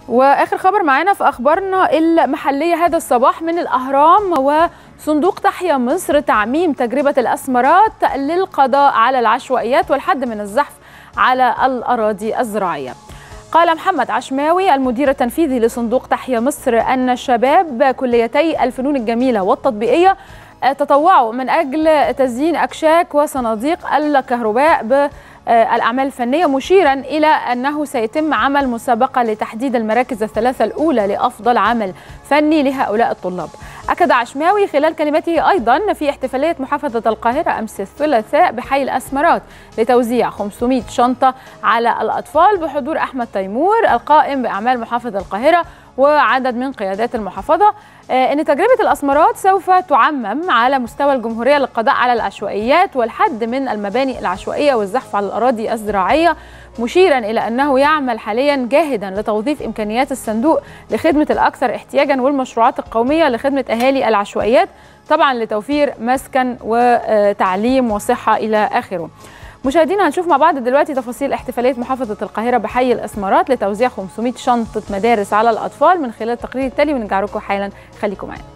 واخر خبر معانا في اخبارنا المحليه هذا الصباح من الاهرام وصندوق تحيا مصر تعميم تجربه الاسمرات للقضاء على العشوائيات والحد من الزحف على الاراضي الزراعيه. قال محمد عشماوي المدير التنفيذي لصندوق تحيا مصر ان شباب كليتي الفنون الجميله والتطبيقيه تطوعوا من اجل تزيين اكشاك وصناديق الكهرباء ب الأعمال الفنية مشيرا إلى أنه سيتم عمل مسابقة لتحديد المراكز الثلاثة الأولى لأفضل عمل فني لهؤلاء الطلاب أكد عشماوي خلال كلمته أيضا في احتفالية محافظة القاهرة أمس الثلاثاء بحي الأسمرات لتوزيع 500 شنطة على الأطفال بحضور أحمد تيمور القائم بأعمال محافظة القاهرة وعدد من قيادات المحافظة أن تجربة الأسمرات سوف تعمم على مستوى الجمهورية للقضاء على العشوائيات والحد من المباني العشوائية والزحف على الأراضي الزراعية مشيرا إلى أنه يعمل حاليا جاهدا لتوظيف إمكانيات الصندوق لخدمة الأكثر احتياجا والمشروعات القومية لخدمة أهالي العشوائيات طبعا لتوفير مسكن وتعليم وصحة إلى آخره مشاهدينا هنشوف مع بعض دلوقتي تفاصيل احتفاليه محافظه القاهره بحي الاسمرات لتوزيع 500 شنطه مدارس على الاطفال من خلال التقرير التالي ونرجع لكم حالا خليكم معانا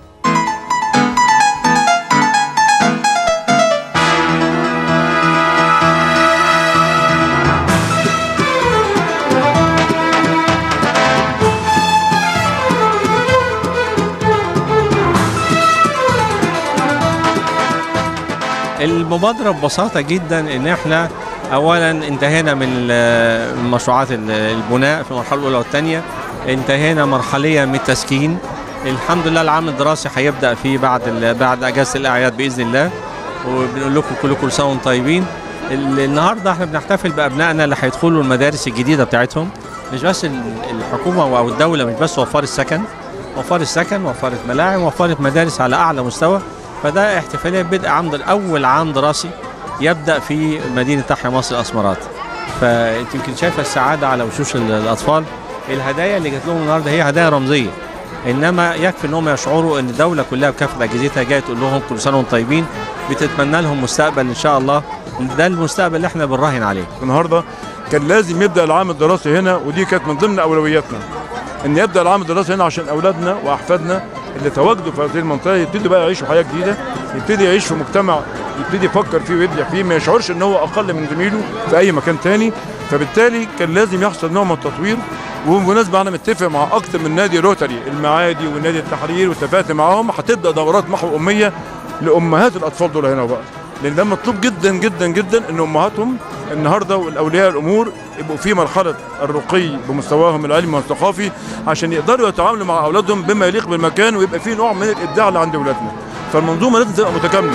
المبادرة ببساطة جدا ان احنا اولا انتهينا من مشروعات البناء في المرحلة الاولى والثانية انتهينا مرحليا من التسكين الحمد لله العام الدراسي هيبدا فيه بعد بعد اجازه الاعياد باذن الله وبنقول لكم كلكم سنه وانتم طيبين النهارده احنا بنحتفل بابنائنا اللي هيدخلوا المدارس الجديده بتاعتهم مش بس الحكومه او الدوله مش بس وفرت السكن وفرت السكن وفرت ملاعب وفرت مدارس على اعلى مستوى فده احتفاليه بدء عام اول عام دراسي يبدا في مدينه تحيا مصر الاسمرات فانت يمكن شايفه السعاده على وشوش الاطفال الهدايا اللي جات لهم النهارده هي هدايا رمزيه انما يكفي انهم يشعروا ان الدوله كلها بكافه اجهزتها جايه تقول لهم كل سنه وانتم طيبين بتتمنى لهم مستقبل ان شاء الله ده المستقبل اللي احنا بنراهن عليه النهارده كان لازم يبدا العام الدراسي هنا ودي كانت من ضمن اولوياتنا ان يبدا العام الدراسي هنا عشان اولادنا واحفادنا اللي تواجدوا في هذه المنطقه يبتدوا بقى يعيشوا حياه جديده يبتدي يعيش في مجتمع يبتدي يفكر فيه ويبدع فيه ما يشعرش ان هو اقل من زميله في اي مكان تاني فبالتالي كان لازم يحصل نوع من التطوير وبالمناسبه انا متفق مع اكثر من نادي روتري المعادي ونادي التحرير واتفقت معاهم هتبدا دورات محو اميه لامهات الاطفال دول هنا بقى لان ده مطلوب جدا جدا جدا ان امهاتهم النهارده والاولياء الامور يبقوا في مرحله الرقي بمستواهم العلمي والثقافي عشان يقدروا يتعاملوا مع اولادهم بما يليق بالمكان ويبقى في نوع من الابداع اللي عند اولادنا فالمنظومه لازم تبقى متكامله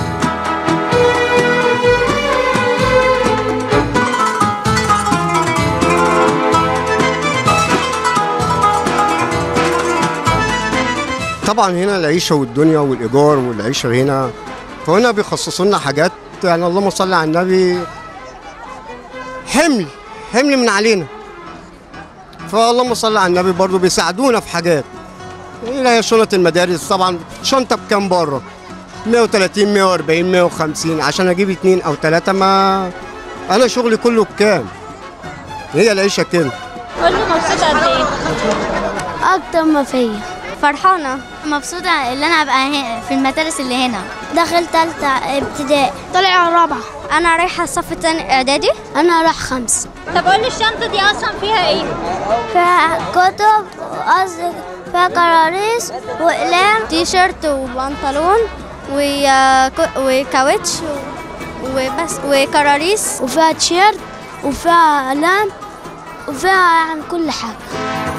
طبعا هنا العيشه والدنيا والايجار والعيشه هنا فهنا بيخصصوا لنا حاجات يعني اللهم صل على النبي حمل حمل من علينا فاللهم صل على النبي برضو بيساعدونا في حاجات اللي هي شنط المدارس طبعا شنطه بكام بره 130 140 150 عشان اجيب اتنين او ثلاثه ما انا شغلي كله بكام هي العيشه كده قول لي مبسوطه قد ايه اكتر ما فيا فرحانه مبسوطه ان انا ابقى في المدارس اللي هنا داخل تالتة ابتدائي طالع رابعة انا رايحه الصف الثاني اعدادي أنا راح خمس طب قول لي الشنطه دي اصلا فيها ايه فيها كتب قصدي فيها كراريس وأقلام تي شيرت وبنطلون وكاوتش وبس وكراريس وفيها تيشيرت وفيها أقلام وفيها يعني كل حاجة